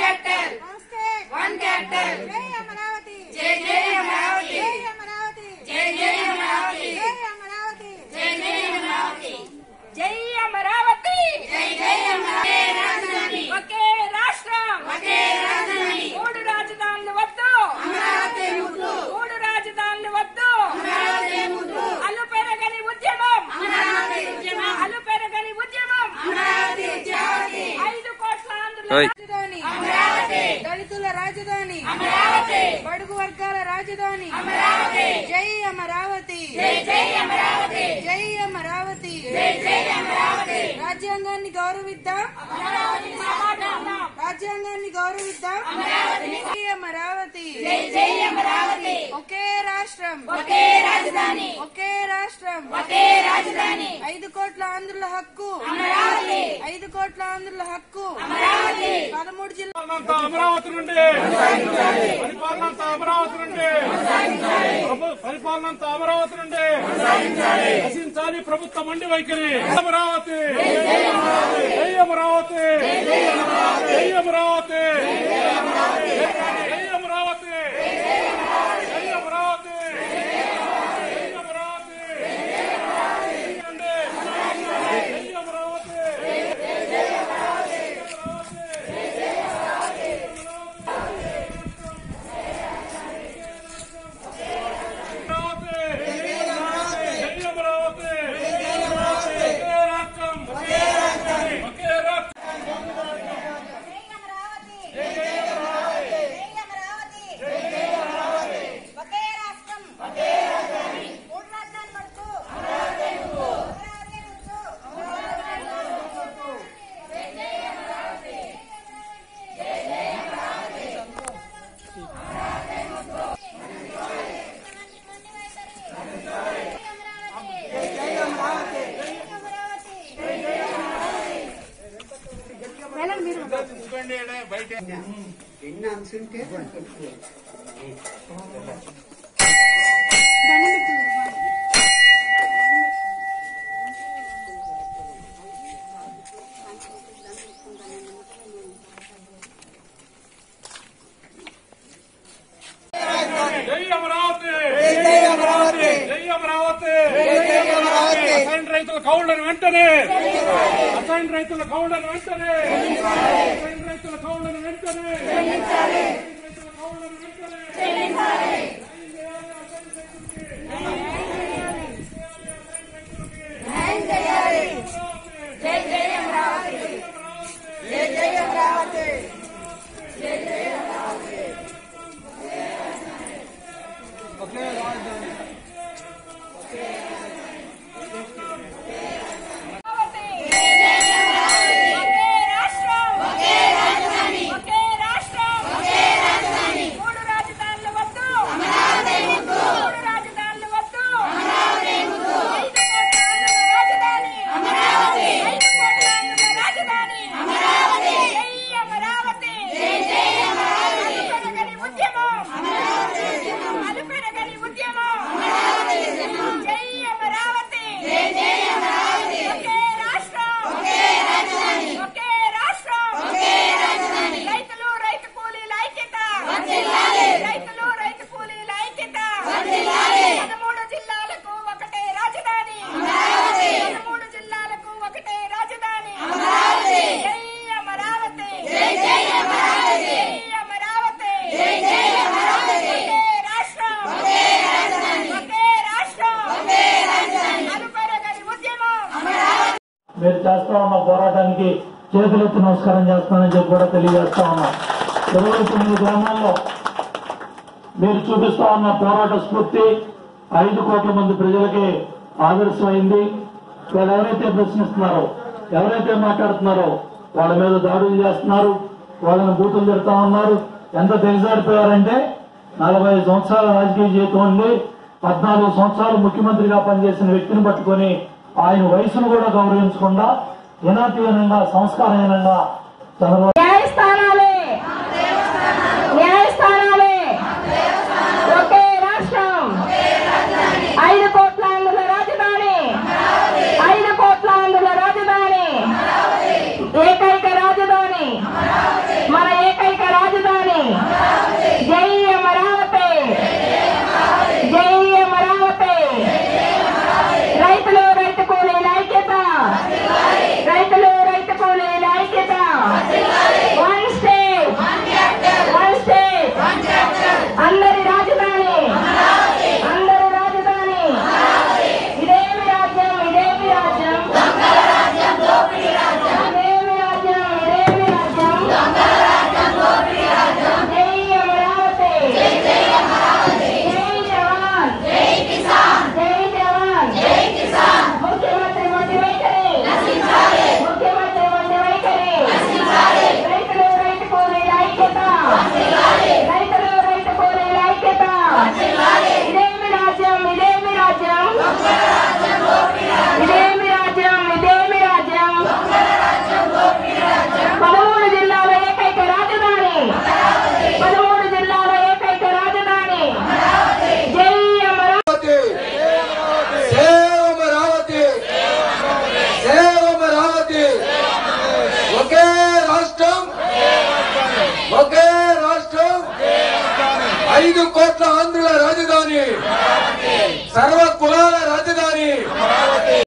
Capital కాన్స్టేట్ one capital జై అమరావతి జై జై అమరావతి జై అమరావతి జై జై అమరావతి జై అమరావతి జై జై అమరావతి జై అమరావతి జై జై అమరావతి రాజధాని ఒకే రాష్ట్రం ఒకే రాజధాని మూడు రాజధానులు వద్దు అమరావతి ముద్దు మూడు రాజధానులు వద్దు అమరావతి ముద్దు అల్లు పెరగని ఉద్యమం అమరావతి ఉద్యమం అల్లు పెరగని ఉద్యమం అమరావతి ఉద్యమం ఐదు కోట్ల ఆంధ్రుల ఓయ్. రాజధాని అమరావతి దళితుల రాజధాని అమరావతి బడుగు వర్గాల రాజధాని అమరావతి జై అమరావతి జై జై అమరావతి జై అమరావతి జై జై అమరావతి రాజ్యాంగాన్ని గౌరవిద్దాం అమరావతి సమాధానం రాజ్యాంగాన్ని గౌరవిద్దాం అమరావతి జై అమరావతి జై జై అమరావతి ఒకే రాష్ట్రం ఒకే రాజధాని ఒకే రాష్ట్రం ఒకే రాజధాని ఐదు కోట్ల ఆంధ్రుల హక్కు అమరావతి ఐదు కోట్ల ఆంధ్రుల హక్కు అమరావతి పదమూడు జిల్లా పరిపాలనంతా అమరావతి నుండి పరిపాలనంతా అమరావతి నుండి ప్రభు- పరిపాలనంతా అమరావతి నుండి నశించాలి ప్రభుత్వ మండి వైఖరి అమరావతి జై అమరావతి జై అమరావతి జై అమరావతి జై అమరావతి జై అమరావతి జై అమరావతి జై అమరావతి అమరావతి జై అమరావతి ఒకే రాష్ట్రం ఒకే రాష్ట్రం ఒకే రాష్ట్రం జై అమరావతి జై అమరావతి జై అమరావతి ఒకే రాష్ట్రం ఒకే రాజధాని మూడు రాజధాని మడుతూ అమరావతి ముద్దు అమరావతి ముద్దు అమరావతి ముద్దు జై జై అమరావతి జై జై అమరావతి అమరావతి ముద్దు జై జై అమరావతి జై అమరావతి జై జై అమరావతి వెళ్ళండి మీరు బయట ఎన్ని అంశంటే దండం పెట్టుకోండి జై అమరావతి జై అమరావతి జై అమరావతి జై అమరావతి అసైన్ రైతుల కౌళ్లను వెంటనే అసైన్ రైతుల కౌళ్లను వెంటనే అసైన్ రైతుల కౌళ్లను వెంటనే రైతుల కౌళ్లను వెంటనే జై జై అమరావతి జై జై అమరావతి ఒకే రాష్ట్రం ఒకే రాజధాని ఒకే రాష్ట్రం ఒకే రాజధాని మూడు రాజధానులు వద్దు అమరావతి ముద్దు మూడు రాజధానులు వద్దు అమరావతి ముద్దు ఐదు కోట్ల ఆంధ్రుల రాజధాని అమరావతి ఐదు కోట్ల ఆంధ్రుల రాజధాని అమరావతి జై అమరావతి జై జై అమరావతి పెరగని ఉద్యమం అమరావతి ఉద్యమం అలుపెరగని ఉద్యమం అమరావతి ఉద్యమం జై అమరావతి జై జై అమరావతి ఒకే రాష్ట్రం ఒకే రాజధాని ఒకే రాష్ట్రం ఒకే రాజధాని రైతులు రైతు కూలీల ఐక్యత వర్ధిల్లాలి రైతులు రైతు కూలీల ఐక్యత వర్ధిల్లాలి పదమూడు జిల్లాలకు ఒకటే రాజధాని అమరావతి పదమూడు జిల్లాలకు ఒకటే రాజధాని అమరావతి జై అమరావతి జై జై అమరావతి జై అమరావతి జై జై అమరావతి ఒకే రాష్ట్రం ఒకే రాజధాని ఒకే రాష్ట్రం ఒకే రాజధాని అనుపరగని ఉద్యమం అమరావతి మీరు చేస్తా ఉన్న పోరాటానికి చేతులెత్తి నమస్కారం చేస్తానని చెప్పి కూడా తెలియజేస్తా ఉన్నా ఇరవై తొమ్మిది గ్రామాల్లో మీరు చూపిస్తా ఉన్న పోరాట స్ఫూర్తి ఐదు కోట్ల మంది ప్రజలకి ఆదర్శమైంది వాళ్ళు ఎవరైతే ప్రశ్నిస్తున్నారో ఎవరైతే మాట్లాడుతున్నారో వాళ్ళ మీద దాడులు చేస్తున్నారు వాళ్ళని బూతులు తిడతా ఉన్నారు ఎంత దిగజారిపోయారంటే నలభై సంవత్సరాల రాజకీయ జీవితం ఉంది పద్నాలుగు సంవత్సరాలు ముఖ్యమంత్రిగా పనిచేసిన వ్యక్తిని పట్టుకొని ఆయన వయసును కూడా గౌరవించకుండా వినాతీయనంగా సంస్కారహీనంగా చంద్రబాబు న్యాయస్థానాలే న్యాయస్థానాలే ఒకే రాష్ట్రం ఐదు కోట్ల ఆంధ్రుల రాజధాని ఐదు కోట్ల ఆంధ్రుల రాజధాని ఏకైక రాజధాని మన ఏకైక ఐదు కోట్ల ఆంధ్రుల రాజధాని సర్వ కులాల రాజధాని